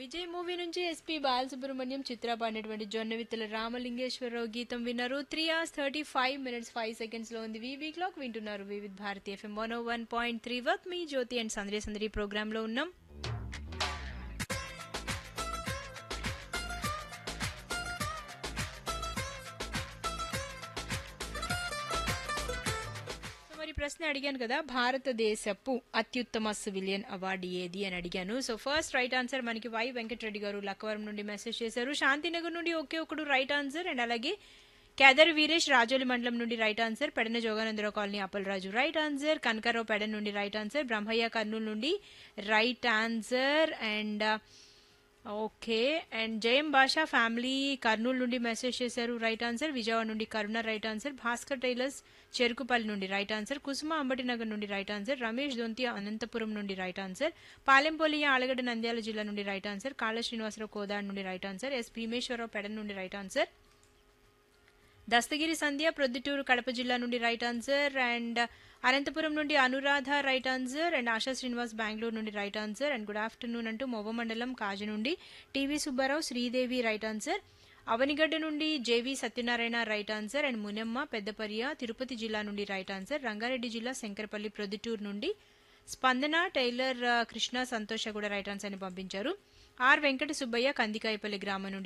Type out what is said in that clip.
Vijay movie నుంచి SP Balasubrahmanyam Chitra పాడినటువంటి Jonnavittula Ramalingeswararao గీతం విన్నారు three hours thirty five minutes five seconds లో ఉంది వీవీ క్లాక్ వింటున్నారు Vividh Bharati FM one one point three work మీ జ్యోతి అండ్ సందరి సందరి ప్రోగ్రామ్ లో ఉన్నాం సో మరి ప్రశ్న అడిగాను కదా భారతదేశపు అత్యుత్తమ సివిలియన్ అవార్డు ఏది అని అడిగాను సో ఫస్ట్ రైట్ ఆన్సర్ మనకి వై వెంకటరెడ్డి గారు లక్కవరం నుండి మెసేజ్ చేశారు శాంతినగర్ నుండి ఒకే ఒకడు రైట్ ఆన్సర్ అండ్ అలాగే కేదర్ వీరేష్ రాజోలి మండలం నుండి right answer Pedana Joganandarao colony Appalaraju right answer Kanakarao Pedana నుండి రైట్ ఆన్సర్ బ్రహ్మయ్య కర్నూలు నుండి right answer and okay and Jayam Basha family Kurnool నుండి మెసేజ్ చేశారు రైట్ ఆన్సర్ విజయవాడ నుండి Karuna right answer Bhaskar tailors Cherukupalli నుండి రైట్ ఆన్సర్ కుసుమ అంబటినగర్ నుండి రైట్ ఆన్సర్ రమేష్ దొంతి అనంతపురం నుండి రైట్ ఆన్సర్ పాలెంపోలియ ఆలగడ్డ నంద్యాల జిల్లా నుండి రైట్ ఆన్సర్ కాళ్ళ శ్రీనివాసరావు కోదాడ్ నుండి right answer S Bhimeswararao Pedana నుండి రైట్ ఆన్సర్ దస్తగిరి సంధ్య ప్రొద్దుటూరు కడప జిల్లా నుండి రైట్ ఆన్సర్ అండ్ అనంతపురం నుండి Anuradha right answer and Asha Srinivas Bengaluru నుండి right answer and good afternoon అంటూ మొవ్వ మండలం కాజు నుండి TV Subbarao Sridevi right answer Avanigadda నుండి JV Satyanarayana right answer and Munamma పెద్దపర్య తిరుపతి జిల్లా నుండి రైట్ ఆన్సర్ రంగారెడ్డి జిల్లా శంకరపల్లి ప్రొద్దుటూరు నుండి స్పందన టైలర్ ఆ, కృష్ణ సంతోష కూడా రైట్ ఆన్సర్ అని పంపించారు ఆర్ వెంకట సుబ్బయ్య కందికాయపల్లి గ్రామం నుండి